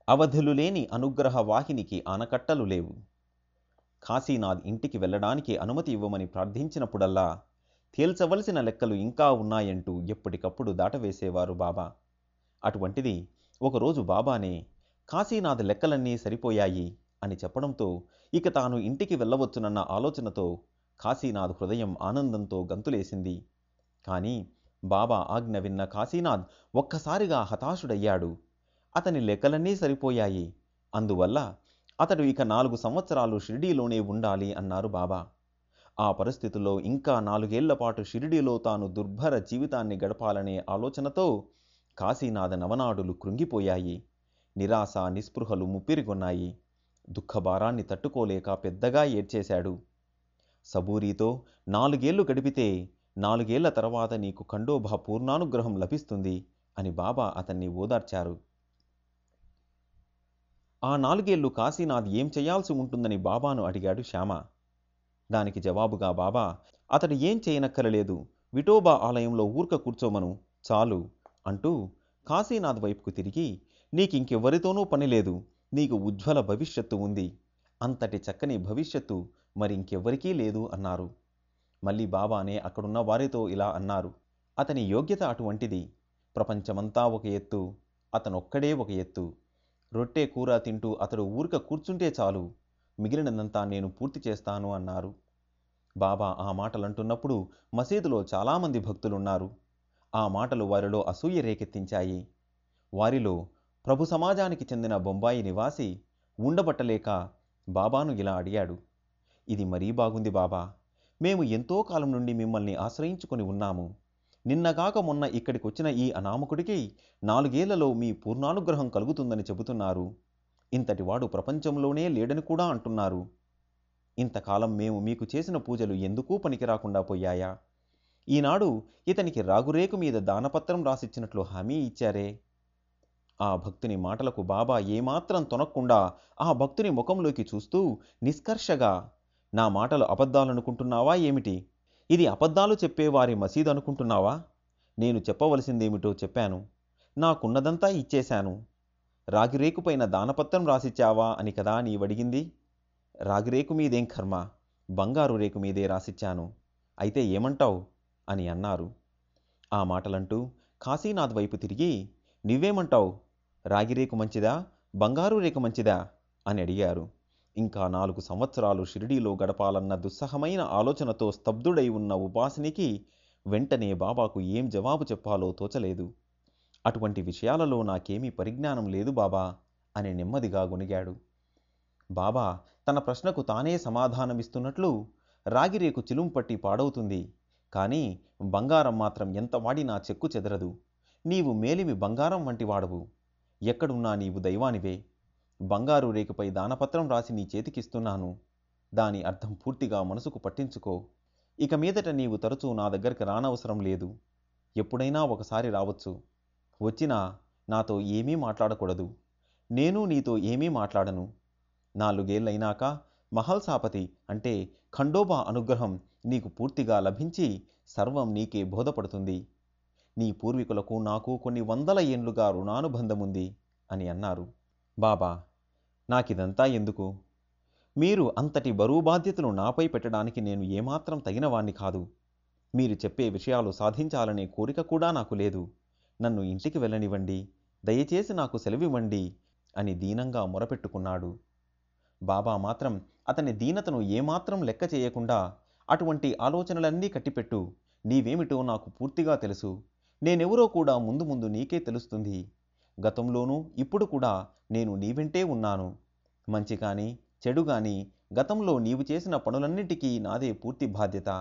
అవధులు లేని అనుగ్రహ వాహినికి ఆనకట్టలు లేవు కాశీనాథ్ ఇంటికి వెళ్ళడానికి అనుమతి ఇవ్వమని ప్రార్థించినప్పుడల్లా తేల్చవలసిన లెక్కలు ఇంకా ఉన్నాయంటూ ఎప్పటికప్పుడు దాటవేసేవారు బాబా అటువంటిది ఒకరోజు బాబానే కాశీనాథ్ లెక్కలన్నీ సరిపోయాయి అని చెప్పడంతో ఇక తాను ఇంటికి వెళ్ళవచ్చునన్న ఆలోచనతో కాశీనాథ్ హృదయం ఆనందంతో గంతులేసింది కానీ బాబా ఆజ్ఞ విన్న కాశీనాథ్ ఒక్కసారిగా హతాశుడయ్యాడు అతని లెక్కలన్నీ సరిపోయాయి అందువల్ల అతడు ఇక నాలుగు సంవత్సరాలు షిరిడీలోనే ఉండాలి అన్నారు బాబా ఆ పరిస్థితుల్లో ఇంకా నాలుగేళ్ల పాటు షిరిడీలో తాను దుర్భర జీవితాన్ని గడపాలనే ఆలోచనతో కాశీనాథ నవనాడులు కృంగిపోయాయి నిరాశ నిస్పృహలు ముప్పిరిగొన్నాయి దుఃఖభారాన్ని తట్టుకోలేక పెద్దగా ఏడ్చేశాడు సబూరీతో నాలుగేళ్లు గడిపితే నాలుగేళ్ల తర్వాత నీకు ఖండోబా పూర్ణానుగ్రహం లభిస్తుంది అని బాబా అతన్ని ఓదార్చారు ఆ నాలుగేళ్లు కాశీనాథ్ ఏం చేయాల్సి ఉంటుందని బాబాను అడిగాడు శ్యామ దానికి జవాబుగా బాబా అతడు ఏం చేయనక్కరలేదు విఠోబా ఆలయంలో ఊర్క కూర్చోమను చాలు అంటూ కాశీనాథ్ వైపుకు తిరిగి నీకింకెవ్వరితోనూ పని లేదు నీకు ఉజ్వల భవిష్యత్తు ఉంది అంతటి చక్కని భవిష్యత్తు మరి ఇంకెవ్వరికీ లేదు అన్నారు మళ్ళీ బాబానే అక్కడున్న వారితో ఇలా అన్నారు అతని యోగ్యత అటువంటిది ప్రపంచమంతా ఒక ఎత్తు అతనొక్కడే ఒక ఎత్తు రొట్టె కూర తింటూ అతడు ఊరిక కూర్చుంటే చాలు మిగిలినదంతా నేను పూర్తి చేస్తాను అన్నారు బాబా ఆ మాటలంటున్నప్పుడు మసీదులో చాలామంది భక్తులున్నారు ఆ మాటలు వారిలో అసూయ రేకెత్తించాయి వారిలో ప్రభు సమాజానికి చెందిన బొంబాయి నివాసి ఉండబట్టలేక బాబాను ఇలా అడిగాడు ఇది మరీ బాగుంది బాబా మేము ఎంతో కాలం నుండి మిమ్మల్ని ఆశ్రయించుకొని ఉన్నాము నిన్నగాక మొన్న ఇక్కడికి వచ్చిన ఈ అనామకుడికి నాలుగేళ్లలో మీ పూర్ణానుగ్రహం కలుగుతుందని చెబుతున్నారు ఇంతటివాడు ప్రపంచంలోనే లేడని కూడా అంటున్నారు ఇంతకాలం మేము మీకు చేసిన పూజలు ఎందుకూ పనికిరాకుండా పోయాయా ఈనాడు ఇతనికి రాగురేకు మీద దానపత్రం రాసిచ్చినట్లు హామీ ఇచ్చారే ఆ భక్తుని మాటలకు బాబా ఏమాత్రం తొనక్కుండా ఆ భక్తుని ముఖంలోకి చూస్తూ నిష్కర్షగా నా మాటలు అబద్ధాలనుకుంటున్నావా ఏమిటి ఇది అబద్ధాలు చెప్పేవారి మసీదు అనుకుంటున్నావా నేను చెప్పవలసిందేమిటో చెప్పాను నాకున్నదంతా ఇచ్చేశాను రాగిరేకుపైన దానపత్రం రాసిచ్చావా అని కదా నీవడిగింది రాగిరేకు మీదేం కర్మ బంగారు రేకు మీదే రాసిచ్చాను అయితే ఏమంటావు అని అన్నారు ఆ మాటలంటూ కాశీనాథ్ వైపు తిరిగి నువ్వేమంటావు రాగిరేకు మంచిదా బంగారు రేకు మంచిదా అని అడిగారు ఇంకా నాలుగు సంవత్సరాలు షిరిడీలో గడపాలన్న దుస్సహమైన ఆలోచనతో స్తబ్దుడై ఉన్న ఉపాసినికి వెంటనే బాబాకు ఏం జవాబు చెప్పాలో తోచలేదు అటువంటి విషయాలలో నాకేమీ పరిజ్ఞానం లేదు బాబా అని నెమ్మదిగా గొనిగాడు బాబా తన ప్రశ్నకు తానే సమాధానమిస్తున్నట్లు రాగిరేకు చిలుంపట్టి పాడవుతుంది కానీ బంగారం మాత్రం ఎంత వాడినా చెక్కు చెదరదు నీవు మేలిమి బంగారం వంటి వాడవు ఎక్కడున్నా నీవు దైవానివే బంగారు రేకుపై దానపత్రం రాసి నీ చేతికిస్తున్నాను దాని అర్థం పూర్తిగా మనసుకు పట్టించుకో ఇక మీదట నీవు తరచూ నా దగ్గరికి రానవసరం లేదు ఎప్పుడైనా ఒకసారి రావచ్చు వచ్చినా నాతో ఏమీ మాట్లాడకూడదు నేను నీతో ఏమీ మాట్లాడను నాలుగేళ్లైనాక మహల్సాపతి అంటే ఖండోబా అనుగ్రహం నీకు పూర్తిగా లభించి సర్వం నీకే బోధపడుతుంది నీ పూర్వీకులకు నాకు కొన్ని వందల ఏండ్లుగా రుణానుబంధముంది అని అన్నారు బాబా నాకిదంతా ఎందుకు మీరు అంతటి బరువు బాధ్యతలు నాపై పెట్టడానికి నేను ఏమాత్రం తగినవాణ్ణి కాదు మీరు చెప్పే విషయాలు సాధించాలనే కోరిక కూడా నాకు లేదు నన్ను ఇంటికి వెళ్ళనివ్వండి దయచేసి నాకు సెలవివ్వండి అని దీనంగా మొరపెట్టుకున్నాడు బాబా మాత్రం అతని దీనతను ఏమాత్రం లెక్క చేయకుండా అటువంటి ఆలోచనలన్నీ కట్టిపెట్టు నీవేమిటో నాకు పూర్తిగా తెలుసు నేనెవరో కూడా ముందు ముందు నీకే తెలుస్తుంది గతంలోనూ ఇప్పుడు కూడా నేను నీ వెంటే ఉన్నాను మంచి కానీ చెడు కానీ గతంలో నీవు చేసిన పనులన్నిటికీ నాదే పూర్తి బాధ్యత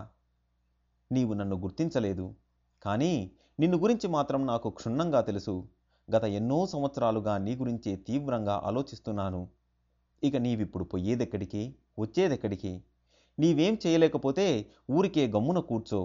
నీవు నన్ను గుర్తించలేదు కానీ నిన్ను గురించి మాత్రం నాకు క్షుణ్ణంగా తెలుసు గత ఎన్నో సంవత్సరాలుగా నీ గురించే తీవ్రంగా ఆలోచిస్తున్నాను ఇక నీవిప్పుడు పోయేదెక్కడికి వచ్చేదెక్కడికి నీవేం చేయలేకపోతే ఊరికే గమ్మున కూర్చో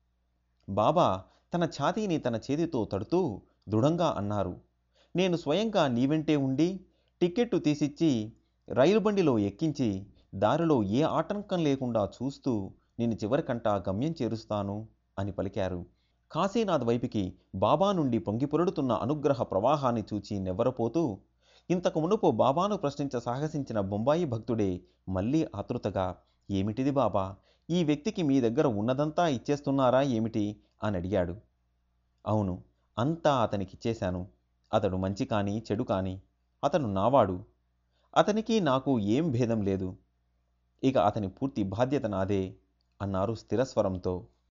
బాబా తన ఛాతీని తన చేతితో తడుతూ దృఢంగా అన్నారు నేను స్వయంగా నీ వెంటే ఉండి టిక్కెట్టు తీసిచ్చి రైలు బండిలో ఎక్కించి దారిలో ఏ ఆటంకం లేకుండా చూస్తూ నేను చివరికంటా గమ్యం చేరుస్తాను అని పలికారు కాశీనాథ్ వైపుకి బాబా నుండి పొంగిపొరుడుతున్న అనుగ్రహ ప్రవాహాన్ని చూచి నెవ్వరపోతూ ఇంతకు మునుపు బాబాను ప్రశ్నించ సాహసించిన బొంబాయి భక్తుడే మళ్ళీ ఆతృతగా ఏమిటిది బాబా ఈ వ్యక్తికి మీ దగ్గర ఉన్నదంతా ఇచ్చేస్తున్నారా ఏమిటి అని అడిగాడు అవును అంతా అతనికిచ్చేశాను అతడు మంచి కానీ చెడు కానీ అతను నావాడు అతనికి నాకు ఏం భేదం లేదు ఇక అతని పూర్తి బాధ్యత నాదే అన్నారు స్థిరస్వరంతో